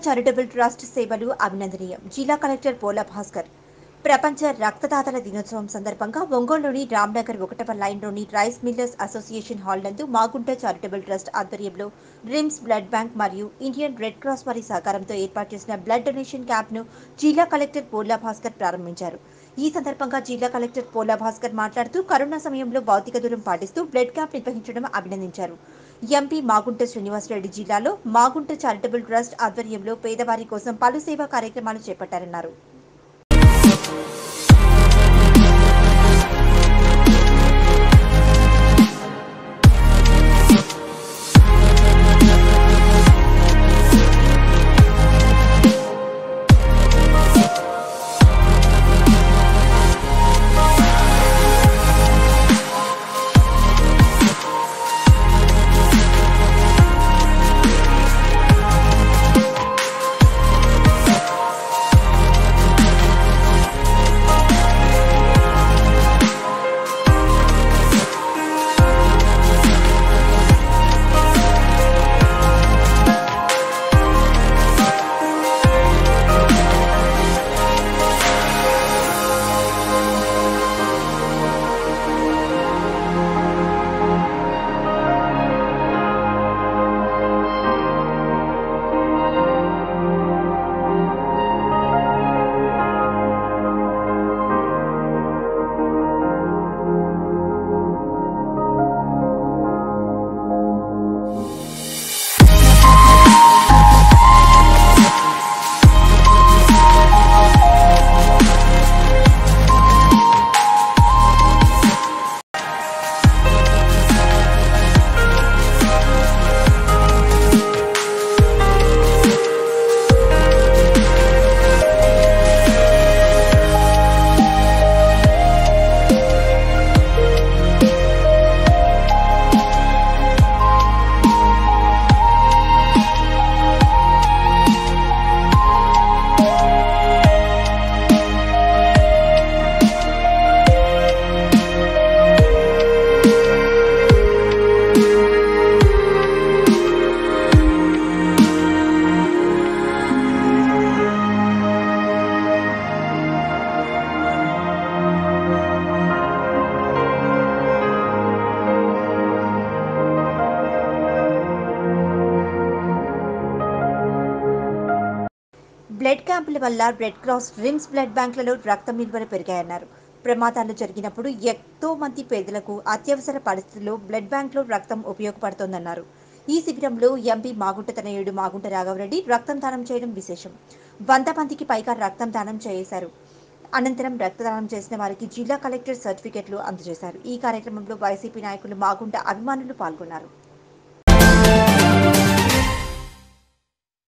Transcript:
charitable trust సేవలు అభినందనీయం జిల్లా కలెక్టర్ పోలా భాస్కర్ ప్రపంచ రక్తదాతల దినోత్సవం సందర్భంగా ఒంగోలులోని రామ్నగర్ ఒకటవ లైన్లోని రైస్ మిల్లర్స్ అసోసియేషన్ హాల్ నందు మాగుంట చారిటబుల్ ట్రస్ట్ ఆధ్వర్యంలో రిమ్స్ బ్లడ్ బ్యాంక్ మరియు ఇండియన్ రెడ్ క్రాస్ వారి సహకారంతో ఏర్పాటు చేసిన బ్లడ్ డొనేషన్ క్యాంప్ను జిల్లా కలెక్టర్ పోలా భాస్కర్ ప్రారంభించారు ఈ సందర్భంగా జిల్లా కలెక్టర్ పోలా భాస్కర్ మాట్లాడుతూ కరోనా సమయంలో భౌతిక దూరం పాటిస్తూ బ్లడ్ క్యాంప్ నిర్వహించడం అభినందించారు ఎంపీ మాగుంట శ్రీనివాసరెడ్డి జిల్లాలో మాగుంట చారిటబుల్ ట్రస్ట్ ఆధ్వర్యంలో పేదవారి కోసం పలు సేవా కార్యక్రమాలు చేపట్టారన్నారు బ్లడ్ క్యాంపుల వల్ల రెడ్ క్రాస్ రిమ్స్ బ్లడ్ బ్యాంకులలో రక్తం నిల్వలు పెరిగాయన్నారు ప్రమాదాలు జరిగినప్పుడు ఎంతో మంది పేదలకు అత్యవసర పరిస్థితుల్లో బ్లడ్ బ్యాంక్లో రక్తం ఉపయోగపడుతోందన్నారు ఈ శిబిరంలో ఎంపీ మాగుంట తనయుడు మాగుంట రాఘవరెడ్డి రక్తం దానం చేయడం విశేషం వంద మందికి పైగా రక్తం దానం చేశారు అనంతరం రక్తదానం చేసిన వారికి జిల్లా కలెక్టర్ సర్టిఫికెట్లు అందజేశారు ఈ కార్యక్రమంలో వైసీపీ నాయకులు మాగుంట అభిమానులు పాల్గొన్నారు